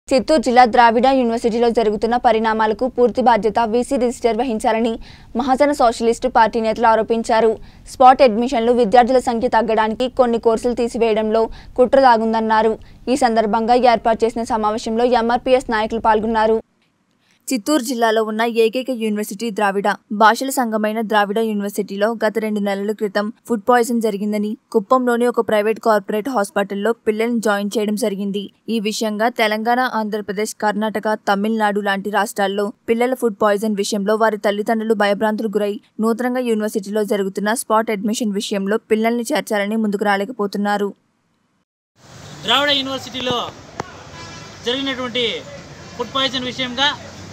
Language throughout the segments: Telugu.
చిత్తూరు జిల్లా ద్రావిడ యూనివర్సిటీలో జరుగుతున్న పరిణామాలకు పూర్తి బాధ్యత వీసీ రిజిస్టర్ వహించాలని మహాజన సోషలిస్టు పార్టీ నేతలు ఆరోపించారు స్పాట్ అడ్మిషన్లు విద్యార్థుల సంఖ్య తగ్గడానికి కొన్ని కోర్సులు తీసివేయడంలో కుట్ర దాగుందన్నారు ఈ సందర్భంగా ఏర్పాటు చేసిన సమావేశంలో ఎంఆర్పీఎస్ నాయకులు పాల్గొన్నారు చిత్తూరు జిల్లాలో ఉన్న ఏకైక యూనివర్సిటీ ద్రావిడ భాషల సంఘమైన ద్రావిడ యూనివర్సిటీలో గత రెండు నెలల క్రితం ఫుడ్ పాయిజన్ జరిగిందని కుప్పంలోని ఒక ప్రైవేట్ కార్పొరేట్ హాస్పిటల్లో పిల్లల్ని జాయిన్ చేయడం జరిగింది ఈ విషయంగా తెలంగాణ ఆంధ్రప్రదేశ్ కర్ణాటక తమిళనాడు లాంటి రాష్ట్రాల్లో పిల్లల ఫుడ్ పాయిజన్ విషయంలో వారి తల్లిదండ్రులు భయభ్రాంతులు గురై నూతనంగా యూనివర్సిటీలో జరుగుతున్న స్పాట్ అడ్మిషన్ విషయంలో పిల్లల్ని చేర్చాలని ముందుకు రాలేకపోతున్నారు ద్రావిడ యూనివర్సిటీలో జరిగినటువంటి ఫుడ్ పాయిజన్ విషయంగా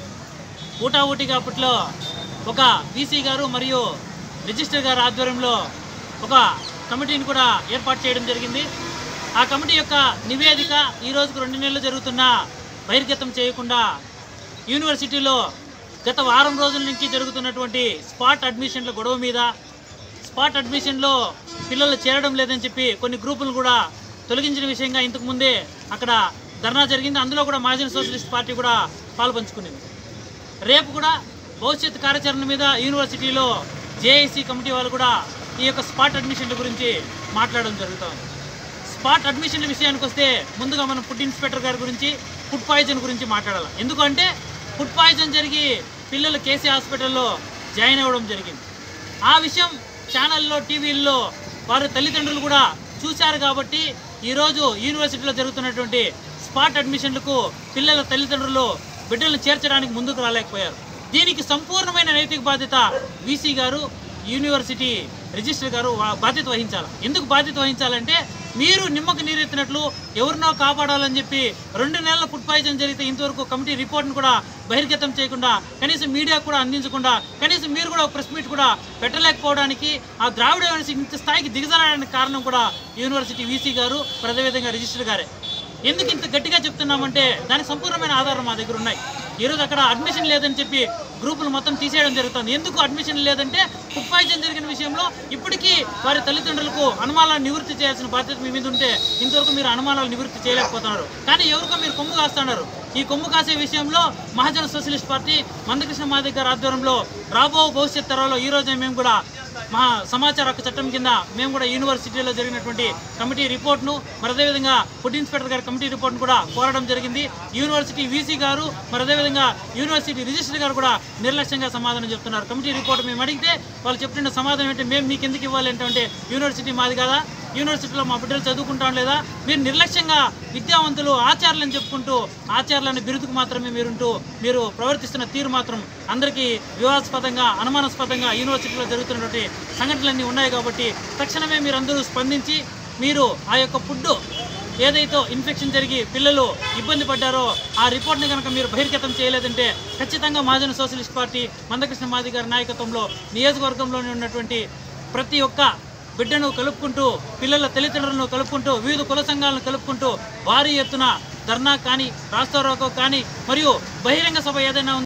ఊటాఊటిగా అప్పట్లో ఒక వీసీ గారు మరియు రిజిస్టర్ గారి ఆధ్వర్యంలో ఒక కమిటీని కూడా ఏర్పాటు చేయడం జరిగింది ఆ కమిటీ యొక్క నివేదిక ఈ రోజుకు రెండు నెలలు జరుగుతున్న బహిర్గతం చేయకుండా యూనివర్సిటీలో గత వారం రోజుల నుంచి జరుగుతున్నటువంటి స్పాట్ అడ్మిషన్ల గొడవ మీద స్పాట్ అడ్మిషన్లో పిల్లలు చేరడం లేదని చెప్పి కొన్ని గ్రూపులు కూడా తొలగించిన విషయంగా ఇంతకు ముందే అక్కడ ధర్నా జరిగింది అందులో కూడా మాజీ సోషలిస్ట్ పార్టీ కూడా పాల్పంచుకునింది రేపు కూడా భవిష్యత్ కార్యాచరణ మీద యూనివర్సిటీలో జేఐసి కమిటీ వాళ్ళు కూడా ఈ యొక్క స్పాట్ అడ్మిషన్ల గురించి మాట్లాడడం జరుగుతుంది స్పాట్ అడ్మిషన్ల విషయానికి వస్తే ముందుగా మనం ఫుడ్ ఇన్స్పెక్టర్ గారి గురించి ఫుడ్ పాయిజన్ గురించి మాట్లాడాలి ఎందుకంటే ఫుడ్ పాయిజన్ జరిగి పిల్లలు కేసీ హాస్పిటల్లో జాయిన్ అవ్వడం జరిగింది ఆ విషయం ఛానల్లో టీవీల్లో వారి తల్లిదండ్రులు కూడా చూశారు కాబట్టి ఈరోజు యూనివర్సిటీలో జరుగుతున్నటువంటి స్పాట్ అడ్మిషన్లకు పిల్లల తల్లిదండ్రులు బిడ్డలను చేర్చడానికి ముందుకు రాలేకపోయారు దీనికి సంపూర్ణమైన నైతిక బాధ్యత వీసీ గారు యూనివర్సిటీ రిజిస్టర్ గారు వా- బాధ్యత వహించాలి ఎందుకు బాధ్యత వహించాలంటే మీరు నిమ్మకు నీరెత్తినట్లు ఎవరినో కాపాడాలని చెప్పి రెండు నెలల ఫుడ్ పాయిజన్ జరిగితే ఇంతవరకు కమిటీ రిపోర్ట్ను కూడా బహిర్గతం చేయకుండా కనీసం మీడియా కూడా అందించకుండా కనీసం మీరు కూడా ఒక ప్రెస్ మీట్ కూడా పెట్టలేకపోవడానికి ఆ ద్రావిడ యూనివర్సిటీ ఇంత స్థాయికి దిగజారడానికి కారణం కూడా యూనివర్సిటీ వీసీ గారు మరి అదేవిధంగా రిజిస్టర్ గారే ఎందుకు ఇంత గట్టిగా చెప్తున్నామంటే దానికి సంపూర్ణమైన ఆధారం మా దగ్గర ఉన్నాయి ఈరోజు అక్కడ అడ్మిషన్ లేదని చెప్పి గ్రూపులు మొత్తం తీసేయడం జరుగుతుంది ఎందుకు అడ్మిషన్ లేదంటే ఫుడ్ పాయిజన్ జరిగిన విషయంలో ఇప్పటికీ వారి తల్లిదండ్రులకు అనుమానాలను నివృత్తి చేయాల్సిన బాధ్యత మీ మీద ఉంటే ఇంతవరకు మీరు అనుమానాలు నివృత్తి చేయలేకపోతున్నారు కానీ ఎవరికో మీరు కొమ్ము కాస్తున్నారు ఈ కొమ్ము కాసే విషయంలో మహాజన సోషలిస్ట్ పార్టీ మందకృష్ణ మాదిక్ గారి ఆధ్వర్యంలో రాబో భవిష్యత్ తరాల్లో ఈ రోజే మేము కూడా మా సమాచార హక్కు చట్టం కింద మేము కూడా యూనివర్సిటీలో జరిగినటువంటి కమిటీ రిపోర్ట్ను మరి అదేవిధంగా ఫుడ్ ఇన్స్పెక్టర్ గారి కమిటీ రిపోర్ట్ను కూడా కోరడం జరిగింది యూనివర్సిటీ వీసీ గారు మరి అదేవిధంగా యూనివర్సిటీ రిజిస్టర్ గారు కూడా నిర్లక్ష్యంగా సమాధానం చెప్తున్నారు కమిటీ రిపోర్ట్ మేము అడిగితే వాళ్ళు చెప్తున్న సమాధానం ఏంటి మేము మీకు ఎందుకు ఇవ్వాలి అంటే యూనివర్సిటీ మాది కదా యూనివర్సిటీలో మా బిడ్డలు చదువుకుంటాం లేదా మీరు నిర్లక్ష్యంగా విద్యావంతులు ఆచార్యులని చెప్పుకుంటూ ఆచార్యులని బిరుదుకు మాత్రమే మీరుంటూ మీరు ప్రవర్తిస్తున్న తీరు మాత్రం అందరికీ వివాదాస్పదంగా అనుమానాస్పదంగా యూనివర్సిటీలో జరుగుతున్నటువంటి సంఘటనలన్నీ ఉన్నాయి కాబట్టి తక్షణమే మీరందరూ స్పందించి మీరు ఆ యొక్క ఫుడ్ ఏదైతే ఇన్ఫెక్షన్ జరిగి పిల్లలు ఇబ్బంది పడ్డారో ఆ రిపోర్ట్ని కనుక మీరు బహిర్గతం చేయలేదంటే ఖచ్చితంగా మహాజన సోషలిస్ట్ పార్టీ మందకృష్ణ మాది గారి నాయకత్వంలో నియోజకవర్గంలోనే ఉన్నటువంటి ప్రతి ఒక్క బిడ్డను కలుపుకుంటూ పిల్లల తల్లిదండ్రులను కలుపుకుంటూ వివిధ కుల సంఘాలను కలుపుకుంటూ భారీ ఎత్తున ధర్నా కానీ రాస్తారోకో కానీ మరియు బహిరంగ సభ ఏదైనా